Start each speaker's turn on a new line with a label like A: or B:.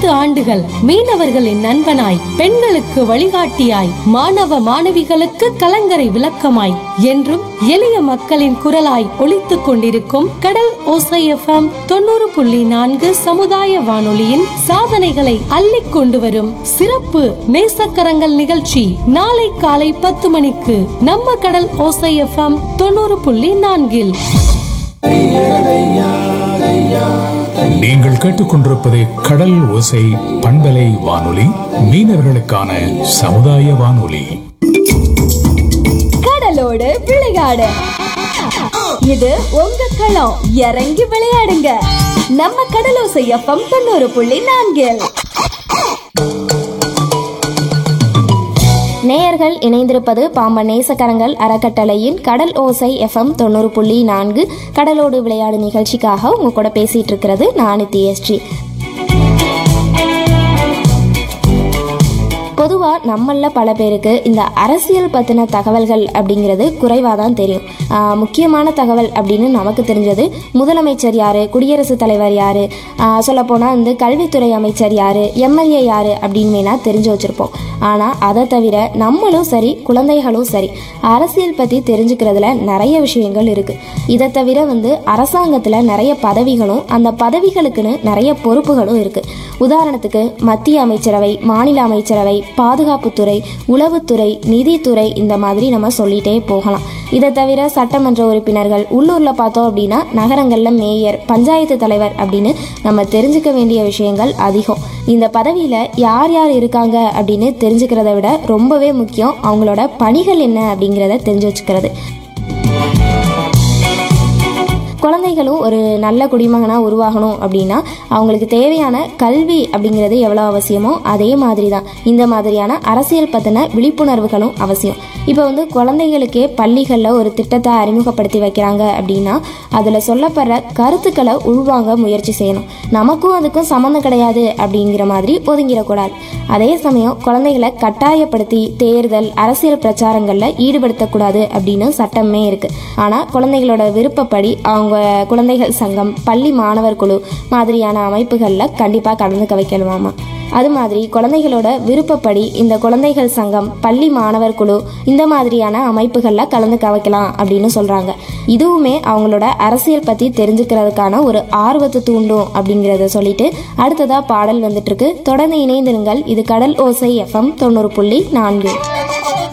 A: பத்து ஆண்டுகள் மீனவர்களின் நண்பனாய் பெண்களுக்கு வழிகாட்டியாய் மாணவ மாணவிகளுக்கு கலங்கரை விளக்கமாய் என்றும் எளிய மக்களின் குரலாய் ஒலித்துக் கொண்டிருக்கும் கடல் ஓசை எஃப்எம் தொண்ணூறு புள்ளி நான்கு சமுதாய வானொலியின் சாதனைகளை அள்ளிக் கொண்டு வரும் சிறப்பு நேசக்கரங்கள் நிகழ்ச்சி நாளை காலை பத்து மணிக்கு நம்ம கடல் ஓசை எஃப்எம் தொண்ணூறு புள்ளி நான்கில்
B: நீங்கள் கேட்டுக்கொண்டிருப்பது கடல் ஓசை பண்பலை வானொலி மீனவர்களுக்கான சமுதாய வானொலி
C: கடலோடு விளையாடு இது உங்க களம் இறங்கி விளையாடுங்க நம்ம கடலோசை எஃப்எம் தொண்ணூறு புள்ளி நான்கில்
D: நேயர்கள் இணைந்திருப்பது பாம்பன் நேசக்கரங்கள் அறக்கட்டளையின் கடல் ஓசை எஃப்எம் தொண்ணூறு புள்ளி நான்கு கடலோடு விளையாடு நிகழ்ச்சிக்காக உங்க கூட பேசிட்டு இருக்கிறது நானு தியஸ்ரீ பொதுவாக நம்மள பல பேருக்கு இந்த அரசியல் பற்றின தகவல்கள் அப்படிங்கிறது குறைவாக தான் தெரியும் ஆஹ் முக்கியமான தகவல் அப்படின்னு நமக்கு தெரிஞ்சது முதலமைச்சர் யார் குடியரசுத் தலைவர் யார் சொல்லப்போனால் வந்து கல்வித்துறை அமைச்சர் யார் எம்எல்ஏ யார் அப்படின்னு வேணால் தெரிஞ்சு வச்சுருப்போம் ஆனால் அதை தவிர நம்மளும் சரி குழந்தைகளும் சரி அரசியல் பற்றி தெரிஞ்சுக்கிறதுல நிறைய விஷயங்கள் இருக்குது இதை தவிர வந்து அரசாங்கத்தில் நிறைய பதவிகளும் அந்த பதவிகளுக்குன்னு நிறைய பொறுப்புகளும் இருக்குது உதாரணத்துக்கு மத்திய அமைச்சரவை மாநில அமைச்சரவை பாதுகாப்புத்துறை உளவுத்துறை நிதித்துறை இந்த மாதிரி நம்ம சொல்லிட்டே போகலாம் இதை தவிர சட்டமன்ற உறுப்பினர்கள் உள்ளூரில் பார்த்தோம் அப்படின்னா நகரங்களில் மேயர் பஞ்சாயத்து தலைவர் அப்படின்னு நம்ம தெரிஞ்சுக்க வேண்டிய விஷயங்கள் அதிகம் இந்த பதவியில் யார் யார் இருக்காங்க அப்படின்னு தெரிஞ்சுக்கிறத விட ரொம்பவே முக்கியம் அவங்களோட பணிகள் என்ன அப்படிங்கிறத தெரிஞ்சு வச்சுக்கிறது குழந்தைகளும் ஒரு நல்ல குடிமகனாக உருவாகணும் அப்படின்னா அவங்களுக்கு தேவையான கல்வி அப்படிங்கிறது எவ்வளோ அவசியமோ அதே மாதிரி தான் இந்த மாதிரியான அரசியல் பற்றின விழிப்புணர்வுகளும் அவசியம் இப்போ வந்து குழந்தைகளுக்கே பள்ளிகளில் ஒரு திட்டத்தை அறிமுகப்படுத்தி வைக்கிறாங்க அப்படின்னா அதில் சொல்லப்படுற கருத்துக்களை உள்வாங்க முயற்சி செய்யணும் நமக்கும் அதுக்கும் சம்மந்தம் கிடையாது அப்படிங்கிற மாதிரி ஒதுங்கிடக்கூடாது அதே சமயம் குழந்தைகளை கட்டாயப்படுத்தி தேர்தல் அரசியல் பிரச்சாரங்களில் ஈடுபடுத்தக்கூடாது அப்படின்னு சட்டமே இருக்குது ஆனால் குழந்தைகளோட விருப்பப்படி அவங்க குழந்தைகள் சங்கம் பள்ளி மாணவர் குழு மாதிரியான அமைப்புகளில் கண்டிப்பாக கலந்துக்க வைக்கணுமாமா அது மாதிரி குழந்தைகளோட விருப்பப்படி இந்த குழந்தைகள் சங்கம் பள்ளி மாணவர் குழு இந்த மாதிரியான அமைப்புகளில் கலந்துக்க வைக்கலாம் அப்படின்னு சொல்கிறாங்க இதுவுமே அவங்களோட அரசியல் பற்றி தெரிஞ்சுக்கிறதுக்கான ஒரு ஆர்வத்தை தூண்டும் அப்படிங்கிறத சொல்லிட்டு அடுத்ததாக பாடல் வந்துட்டு இருக்கு தொடர்ந்து இணைந்திருங்கள் இது கடல் ஓசை எஃப்எம் தொண்ணூறு புள்ளி நான்கு